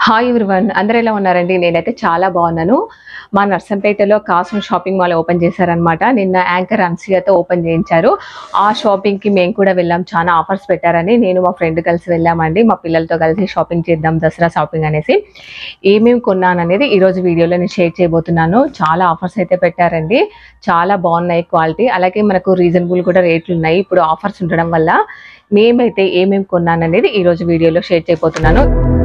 hi everyone అందరూ ఎలా ఉన్నారండి నేనైతే చాలా బాగున్నాను మా నర్సంపేటలో కాసం షాపింగ్ మాల్ ఓపెన్ చేశారనమాట నిన్న యాంకర్ అన్సియాతో ఓపెన్ చేయించారు ఆ షాపింగ్కి మేము కూడా వెళ్ళాం చాలా ఆఫర్స్ పెట్టారని నేను మా ఫ్రెండ్ కలిసి వెళ్ళామండి మా పిల్లలతో కలిసి షాపింగ్ చేద్దాం దసరా షాపింగ్ అనేసి ఏమేమి కొన్నాను అనేది ఈరోజు వీడియోలో నేను షేర్ చేయబోతున్నాను చాలా ఆఫర్స్ అయితే పెట్టారండి చాలా బాగున్నాయి క్వాలిటీ అలాగే మనకు రీజనబుల్ కూడా రేట్లు ఉన్నాయి ఇప్పుడు ఆఫర్స్ ఉండడం వల్ల మేమైతే ఏమేమి కొన్నాను అనేది ఈరోజు వీడియోలో షేర్ చేయబోతున్నాను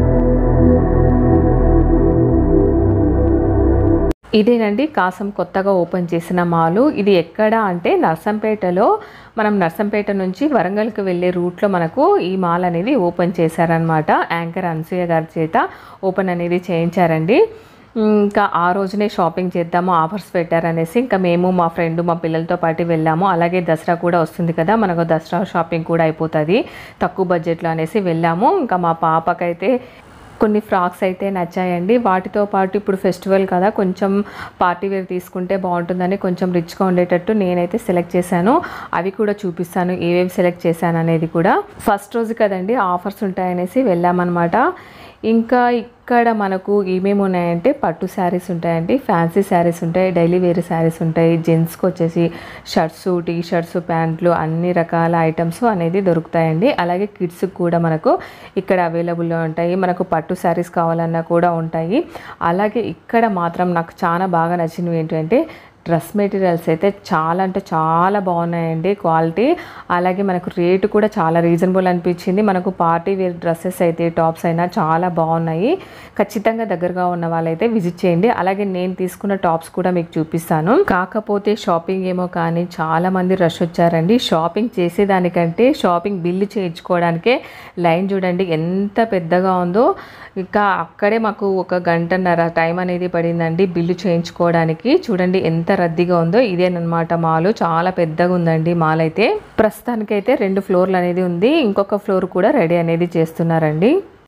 ఇదేనండి కాసం కొత్తగా ఓపెన్ చేసిన మాలు ఇది ఎక్కడ అంటే నర్సంపేటలో మనం నర్సంపేట నుంచి వరంగల్కి వెళ్ళే రూట్లో మనకు ఈ మాల్ అనేది ఓపెన్ చేశారనమాట యాంకర్ అన్సూయ గారి చేత ఓపెన్ అనేది చేయించారండి ఇంకా ఆ రోజునే షాపింగ్ చేద్దాము ఆఫర్స్ పెట్టారనేసి ఇంకా మేము మా ఫ్రెండ్ మా పిల్లలతో పాటు వెళ్ళాము అలాగే దసరా కూడా వస్తుంది కదా మనకు దసరా షాపింగ్ కూడా అయిపోతుంది తక్కువ బడ్జెట్లో అనేసి వెళ్ళాము ఇంకా మా పాపకైతే కొన్ని ఫ్రాక్స్ అయితే నచ్చాయండి వాటితో పాటు ఇప్పుడు ఫెస్టివల్ కదా కొంచెం పార్టీ వేర్ తీసుకుంటే బాగుంటుందని కొంచెం రిచ్గా ఉండేటట్టు నేనైతే సెలెక్ట్ చేశాను అవి కూడా చూపిస్తాను ఏవేవి సెలెక్ట్ చేశాను అనేది కూడా ఫస్ట్ రోజు కదండి ఆఫర్స్ ఉంటాయనేసి వెళ్ళామన్నమాట ఇంకా ఇక్కడ మనకు ఏమేమి ఉన్నాయంటే పట్టు శారీస్ ఉంటాయండి ఫ్యాన్సీ శారీస్ ఉంటాయి డైలీ వేర్ శారీస్ ఉంటాయి జెంట్స్కి వచ్చేసి షర్ట్స్ టీ షర్ట్స్ ప్యాంట్లు అన్ని రకాల ఐటమ్స్ అనేది దొరుకుతాయండి అలాగే కిడ్స్కి కూడా మనకు ఇక్కడ అవైలబుల్లో ఉంటాయి మనకు పట్టు శారీస్ కావాలన్నా కూడా ఉంటాయి అలాగే ఇక్కడ మాత్రం నాకు చాలా బాగా నచ్చినవి ఏంటంటే డ్రెస్ మెటీరియల్స్ అయితే చాలా అంటే చాలా బాగున్నాయండి క్వాలిటీ అలాగే మనకు రేటు కూడా చాలా రీజనబుల్ అనిపించింది మనకు పార్టీ వేర్ డ్రెస్సెస్ అయితే టాప్స్ అయినా చాలా బాగున్నాయి ఖచ్చితంగా దగ్గరగా ఉన్న వాళ్ళైతే విజిట్ చేయండి అలాగే నేను తీసుకున్న టాప్స్ కూడా మీకు చూపిస్తాను కాకపోతే షాపింగ్ ఏమో కానీ చాలా మంది రష్ వచ్చారండి షాపింగ్ చేసేదానికంటే షాపింగ్ బిల్లు చేయించుకోవడానికే లైన్ చూడండి ఎంత పెద్దగా ఉందో ఇంకా అక్కడే మాకు ఒక గంటన్నర టైం అనేది పడిందండి బిల్లు చేయించుకోవడానికి చూడండి ఎంత రద్దీగా ఉందో ఇదేనమాట మాల్ చాలా పెద్దగా ఉందండి మాల్ అయితే ప్రస్తుతానికైతే రెండు ఫ్లోర్లు అనేది ఉంది ఇంకొక ఫ్లోర్ కూడా రెడీ అనేది చేస్తున్నారండి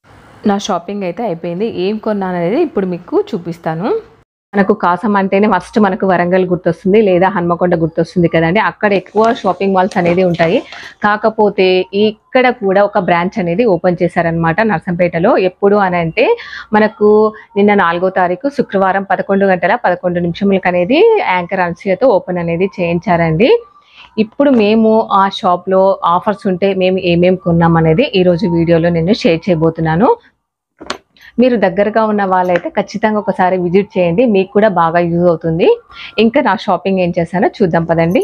నా షాపింగ్ అయితే అయిపోయింది ఏం కొన్నాను అనేది ఇప్పుడు మీకు చూపిస్తాను మనకు కాసం అంటేనే ఫస్ట్ మనకు వరంగల్ గుర్తొస్తుంది లేదా హన్మకొండ గుర్తొస్తుంది కదండి అక్కడ ఎక్కువ షాపింగ్ మాల్స్ అనేది ఉంటాయి కాకపోతే ఇక్కడ కూడా ఒక బ్రాంచ్ అనేది ఓపెన్ చేశారనమాట నర్సంపేటలో ఎప్పుడు అని అంటే మనకు నిన్న నాలుగో తారీఖు శుక్రవారం పదకొండు గంటల పదకొండు నిమిషములకు అనేది యాంకర్ అన్సూయతో ఓపెన్ అనేది చేయించారండి ఇప్పుడు మేము ఆ షాప్లో ఆఫర్స్ ఉంటే మేము ఏమేమి కొన్నాం అనేది ఈరోజు వీడియోలో నేను షేర్ చేయబోతున్నాను మీరు దగ్గరగా ఉన్న వాళ్ళైతే ఖచ్చితంగా ఒకసారి విజిట్ చేయండి మీకు కూడా బాగా యూజ్ అవుతుంది ఇంకా నా షాపింగ్ ఏం చేశానో చూద్దాం పదండి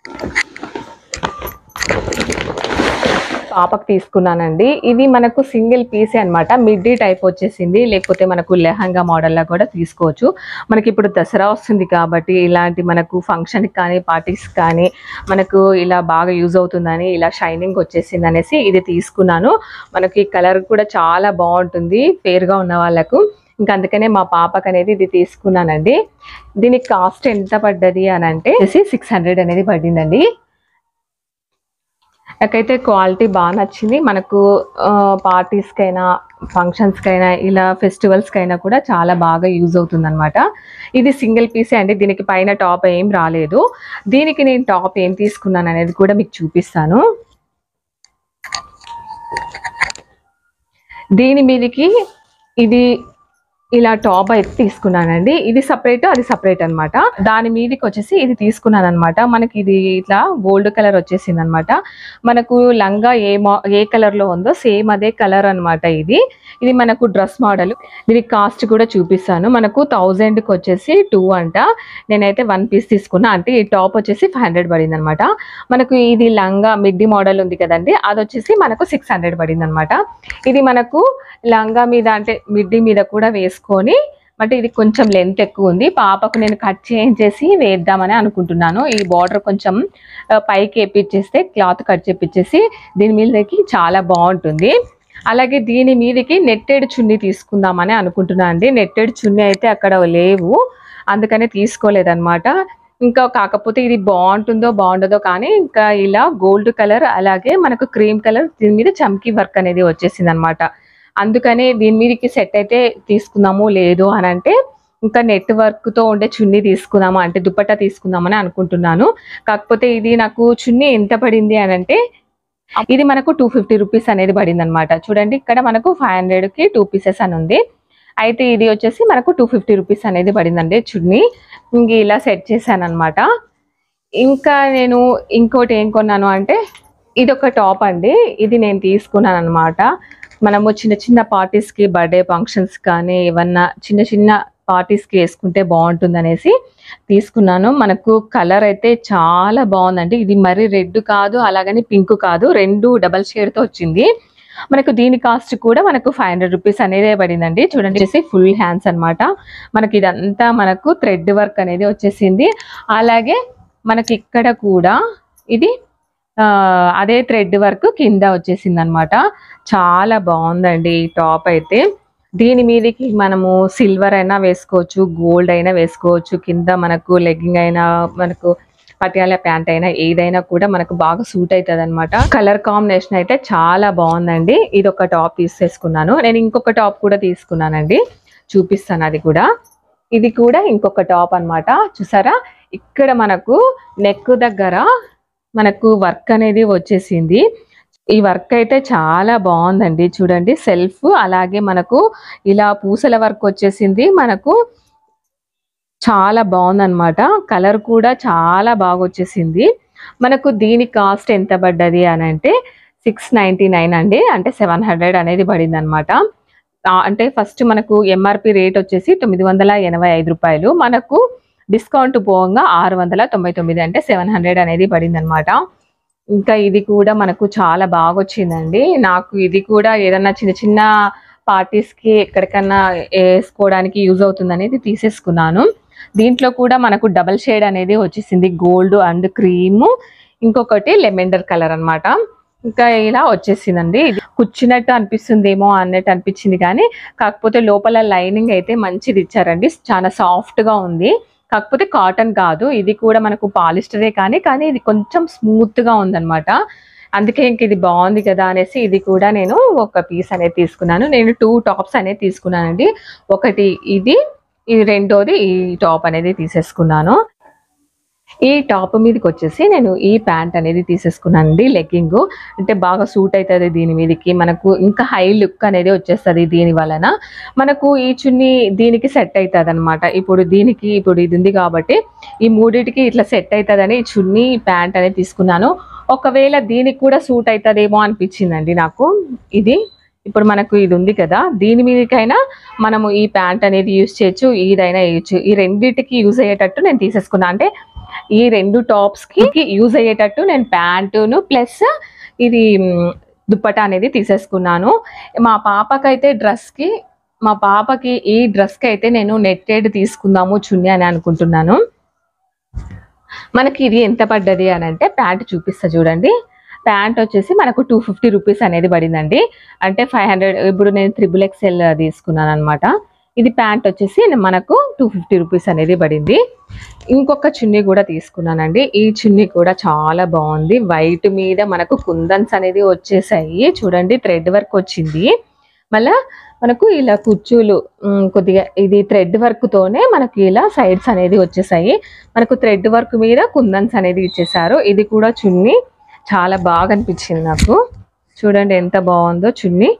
పాపకు తీసుకున్నానండి ఇది మనకు సింగిల్ పీసే అనమాట మిడ్డీ టైప్ వచ్చేసింది లేకపోతే మనకు లెహంగా మోడల్లా కూడా తీసుకోవచ్చు మనకి ఇప్పుడు దసరా వస్తుంది కాబట్టి ఇలాంటి మనకు ఫంక్షన్కి కానీ పార్టీస్ కానీ మనకు ఇలా బాగా యూజ్ అవుతుందని ఇలా షైనింగ్ వచ్చేసింది అనేసి ఇది తీసుకున్నాను మనకి కలర్ కూడా చాలా బాగుంటుంది ఫేర్గా ఉన్న వాళ్ళకు ఇంకా అందుకనే మా పాపకు అనేది ఇది తీసుకున్నానండి దీనికి కాస్ట్ ఎంత పడ్డది అని అంటే సిక్స్ హండ్రెడ్ అనేది పడిందండి నాకైతే క్వాలిటీ బాగా నచ్చింది మనకు పార్టీస్కైనా ఫంక్షన్స్కైనా ఇలా ఫెస్టివల్స్కైనా కూడా చాలా బాగా యూజ్ అవుతుంది అనమాట ఇది సింగిల్ పీసే అండి దీనికి పైన టాప్ ఏం రాలేదు దీనికి నేను టాప్ ఏం తీసుకున్నాను అనేది కూడా మీకు చూపిస్తాను దీని మీదకి ఇది ఇలా టాప్ అయితే తీసుకున్నానండి ఇది సపరేట్ అది సపరేట్ అనమాట దాని మీదకి వచ్చేసి ఇది తీసుకున్నాను అనమాట మనకి ఇది ఇట్లా గోల్డ్ కలర్ వచ్చేసింది అనమాట మనకు లంగా ఏ మా ఏ కలర్ లో ఉందో సేమ్ అదే కలర్ అనమాట ఇది ఇది మనకు డ్రెస్ మోడల్ దీనికి కాస్ట్ కూడా చూపిస్తాను మనకు థౌజండ్ కి వచ్చేసి టూ అంట నేనైతే వన్ పీస్ తీసుకున్నా అంటే ఈ టాప్ వచ్చేసి ఫైవ్ హండ్రెడ్ పడింది అనమాట మనకు ఇది లంగా మిడ్డీ మోడల్ ఉంది కదండి అది వచ్చేసి మనకు సిక్స్ హండ్రెడ్ పడింది అనమాట ఇది మనకు లంగా మీద అంటే మిడ్డీ మీద కూడా వేసుకొని అంటే ఇది కొంచెం లెంత్ ఎక్కువ ఉంది పాపకు నేను కట్ చేయించేసి వేద్దామని అనుకుంటున్నాను ఈ బార్డర్ కొంచెం ఆ, పైకి వేపించేస్తే క్లాత్ కట్ చేపించేసి దీని మీదకి చాలా బాగుంటుంది అలాగే దీని మీదకి నెట్టెడ్ చున్నీ తీసుకుందామని అనుకుంటున్నాను అండి నెట్టెడ్ చున్నీ అయితే అక్కడ లేవు అందుకనే తీసుకోలేదన్నమాట ఇంకా కాకపోతే ఇది బాగుంటుందో బాగుండదో కానీ ఇంకా ఇలా గోల్డ్ కలర్ అలాగే మనకు క్రీమ్ కలర్ దీని మీద చమ్కీ వర్క్ అనేది వచ్చేసింది అనమాట అందుకనే దీని మీదకి సెట్ అయితే తీసుకుందాము లేదు అని అంటే ఇంకా నెట్వర్క్ తో ఉండే చున్నీ తీసుకుందామా అంటే దుపట్టా తీసుకుందామని అనుకుంటున్నాను కాకపోతే ఇది నాకు చున్నీ ఎంత పడింది అని అంటే ఇది మనకు టూ ఫిఫ్టీ రూపీస్ అనేది పడింది అనమాట చూడండి ఇక్కడ మనకు ఫైవ్ హండ్రెడ్ కి టూ పీసెస్ అని ఉంది అయితే ఇది వచ్చేసి మనకు టూ ఫిఫ్టీ రూపీస్ అనేది పడిందండి చున్నీ ఇంక ఇలా సెట్ చేశాను అనమాట ఇంకా నేను ఇంకోటి ఏం కొన్నాను అంటే ఇది ఒక టాప్ అండి ఇది నేను తీసుకున్నాను అనమాట మనము చిన్న చిన్న పార్టీస్కి బర్త్డే ఫంక్షన్స్ కానీ ఏమన్నా చిన్న చిన్న పార్టీస్కి వేసుకుంటే బాగుంటుంది అనేసి తీసుకున్నాను మనకు కలర్ అయితే చాలా బాగుందండి ఇది మరి రెడ్ కాదు అలాగని పింక్ కాదు రెండు డబల్ షేడ్తో వచ్చింది మనకు దీని కాస్ట్ కూడా మనకు ఫైవ్ హండ్రెడ్ రూపీస్ అనేది పడిందండి చూడండి వచ్చేసి ఫుల్ హ్యాండ్స్ అన్నమాట మనకి ఇదంతా మనకు థ్రెడ్ వర్క్ అనేది వచ్చేసింది అలాగే మనకి ఇక్కడ కూడా ఇది ఆ, అదే థ్రెడ్ వర్క్ కింద వచ్చేసింది అనమాట చాలా బాగుందండి ఈ టాప్ అయితే దీని మీదకి మనము సిల్వర్ అయినా వేసుకోవచ్చు గోల్డ్ అయినా వేసుకోవచ్చు కింద మనకు లెగ్గింగ్ అయినా మనకు పటియాల ప్యాంట్ అయినా ఏదైనా కూడా మనకు బాగా సూట్ అవుతుంది అనమాట కలర్ కాంబినేషన్ అయితే చాలా బాగుందండి ఇది ఒక టాప్ తీసేసుకున్నాను నేను ఇంకొక టాప్ కూడా తీసుకున్నానండి చూపిస్తాను అది కూడా ఇది కూడా ఇంకొక టాప్ అన్నమాట చూసారా ఇక్కడ మనకు నెక్ దగ్గర మనకు వర్క్ అనేది వచ్చేసింది ఈ వర్క్ అయితే చాలా బాగుందండి చూడండి సెల్ఫ్ అలాగే మనకు ఇలా పూసల వర్క్ వచ్చేసింది మనకు చాలా బాగుందన్నమాట కలర్ కూడా చాలా బాగా వచ్చేసింది మనకు దీని కాస్ట్ ఎంత పడ్డది అని అంటే సిక్స్ నైంటీ నైన్ అండి అంటే సెవెన్ హండ్రెడ్ అనేది పడింది అనమాట అంటే ఫస్ట్ మనకు ఎంఆర్పి రేట్ వచ్చేసి తొమ్మిది వందల ఎనభై ఐదు రూపాయలు మనకు డిస్కౌంట్ పోగా ఆరు వందల తొంభై తొమ్మిది అంటే సెవెన్ హండ్రెడ్ అనేది పడింది అనమాట ఇంకా ఇది కూడా మనకు చాలా బాగా వచ్చిందండి నాకు ఇది కూడా ఏదన్నా చిన్న చిన్న పార్టీస్కి ఎక్కడికన్నా వేసుకోవడానికి యూజ్ అవుతుంది అనేది తీసేసుకున్నాను దీంట్లో కూడా మనకు డబల్ షేడ్ అనేది వచ్చేసింది గోల్డ్ అండ్ క్రీమ్ ఇంకొకటి లెమెండర్ కలర్ అన్నమాట ఇంకా ఇలా వచ్చేసిందండి ఇది కూర్చున్నట్టు అనిపిస్తుందేమో అన్నట్టు అనిపించింది కానీ కాకపోతే లోపల లైనింగ్ అయితే మంచిది ఇచ్చారండి చాలా సాఫ్ట్ గా ఉంది కాకపోతే కాటన్ కాదు ఇది కూడా మనకు పాలిస్టరే కానీ కానీ ఇది కొంచెం స్మూత్ గా ఉందన్నమాట అందుకే ఇంక ఇది బాగుంది కదా అనేసి ఇది కూడా నేను ఒక పీస్ అనేది తీసుకున్నాను నేను టూ టాప్స్ అనేది తీసుకున్నానండి ఒకటి ఇది ఇది రెండోది ఈ టాప్ అనేది తీసేసుకున్నాను ఈ టాప్ మీదకి వచ్చేసి నేను ఈ ప్యాంట్ అనేది తీసేసుకున్నానండి లెగ్గింగ్ అంటే బాగా సూట్ అవుతుంది దీని మీదకి మనకు ఇంకా హై లుక్ అనేది వచ్చేస్తుంది దీని వలన మనకు ఈ చున్నీ దీనికి సెట్ అవుతుంది అనమాట ఇప్పుడు దీనికి ఇప్పుడు ఇది ఉంది కాబట్టి ఈ మూడింటికి ఇట్లా సెట్ అవుతుందని ఈ చున్నీ ప్యాంట్ అనేది తీసుకున్నాను ఒకవేళ దీనికి కూడా సూట్ అవుతుందేమో అనిపించిందండి నాకు ఇది ఇప్పుడు మనకు ఇది ఉంది కదా దీని మీదకైనా మనము ఈ ప్యాంట్ అనేది యూజ్ చేయొచ్చు ఇదైనా వేయచ్చు ఈ రెండింటికి యూజ్ అయ్యేటట్టు నేను తీసేసుకున్నా అంటే ఈ రెండు టాప్స్ కి యూజ్ అయ్యేటట్టు నేను ప్యాంటును ప్లస్ ఇది మ్, దుప్పటా అనేది తీసేసుకున్నాను మా పాపకైతే డ్రెస్ కి మా పాపకి ఈ డ్రెస్ కి అయితే నేను నెట్టెడ్ తీసుకుందాము చున్నీ అని అనుకుంటున్నాను మనకి ఇది ఎంత పడ్డది అని అంటే ప్యాంట్ చూపిస్తా చూడండి ప్యాంట్ వచ్చేసి మనకు టూ ఫిఫ్టీ రూపీస్ అనేది పడిందండి అంటే ఫైవ్ హండ్రెడ్ ఇప్పుడు నేను త్రిబుల్ ఎక్స్ఎల్ తీసుకున్నాను అనమాట ఇది ప్యాంట్ వచ్చేసి మనకు టూ ఫిఫ్టీ రూపీస్ అనేది పడింది ఇంకొక చున్నీ కూడా తీసుకున్నానండి ఈ చున్నీ కూడా చాలా బాగుంది వైట్ మీద మనకు కుందన్స్ అనేది వచ్చేసాయి చూడండి థ్రెడ్ వర్క్ వచ్చింది మళ్ళా మనకు ఇలా కుర్చీలు ఉమ్, కొద్దిగా ఇది థ్రెడ్ వర్క్ తోనే మనకి ఇలా సైడ్స్ అనేది వచ్చేసాయి మనకు థ్రెడ్ వర్క్ మీద కుందన్స్ అనేది ఇచ్చేసారు ఇది కూడా చున్నీ చాలా బాగా అనిపించింది నాకు చూడండి ఎంత బాగుందో చున్నీ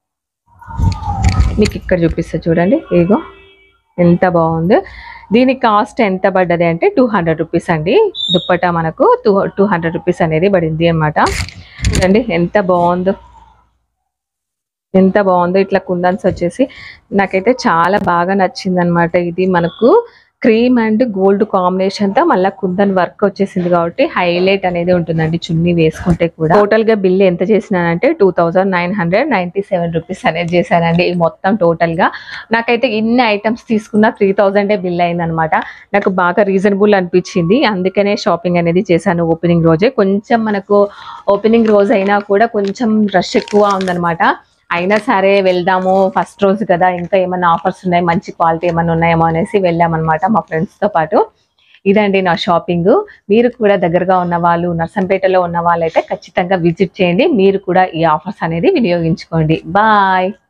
మీకు ఇక్కడ చూపిస్తా చూడండి ఇగో ఎంత బాగుందో దీని కాస్ట్ ఎంత పడ్డది అంటే టూ హండ్రెడ్ రూపీస్ అండి దుప్పటా మనకు టూ టూ హండ్రెడ్ రూపీస్ అనేది పడింది అన్నమాట చూడండి ఎంత బాగుందో ఎంత బాగుందో ఇట్లా కుందన్స్ వచ్చేసి నాకైతే చాలా బాగా నచ్చింది అనమాట ఇది మనకు క్రీమ్ అండ్ గోల్డ్ కాంబినేషన్ తో మళ్ళీ కుందన్ వర్క్ వచ్చేసింది కాబట్టి హైలైట్ అనేది ఉంటుందండి చున్నీ వేసుకుంటే కూడా టోటల్ గా బిల్ ఎంత చేసినానంటే two thousand nine hundred ninety seven rupees అనేది చేశానండి ఈ మొత్తం టోటల్ గా నాకైతే ఇన్ని ఐటమ్స్ తీసుకున్న త్రీ థౌజండే బిల్ అయిందనమాట నాకు బాగా రీజనబుల్ అనిపించింది అందుకనే షాపింగ్ అనేది చేశాను ఓపెనింగ్ రోజే కొంచెం మనకు ఓపెనింగ్ రోజు అయినా కూడా కొంచెం రష్ ఎక్కువ ఉందన్నమాట అయినా సరే వెళ్దాము ఫస్ట్ రోజు కదా ఇంకా ఏమైనా ఆఫర్స్ ఉన్నాయి మంచి క్వాలిటీ ఏమైనా ఉన్నాయేమో అనేసి వెళ్ళామన్నమాట మా ఫ్రెండ్స్తో పాటు ఇదండి నా షాపింగ్ మీరు కూడా దగ్గరగా ఉన్న వాళ్ళు నర్సంపేటలో ఉన్న వాళ్ళైతే ఖచ్చితంగా విజిట్ చేయండి మీరు కూడా ఈ ఆఫర్స్ అనేది వినియోగించుకోండి బాయ్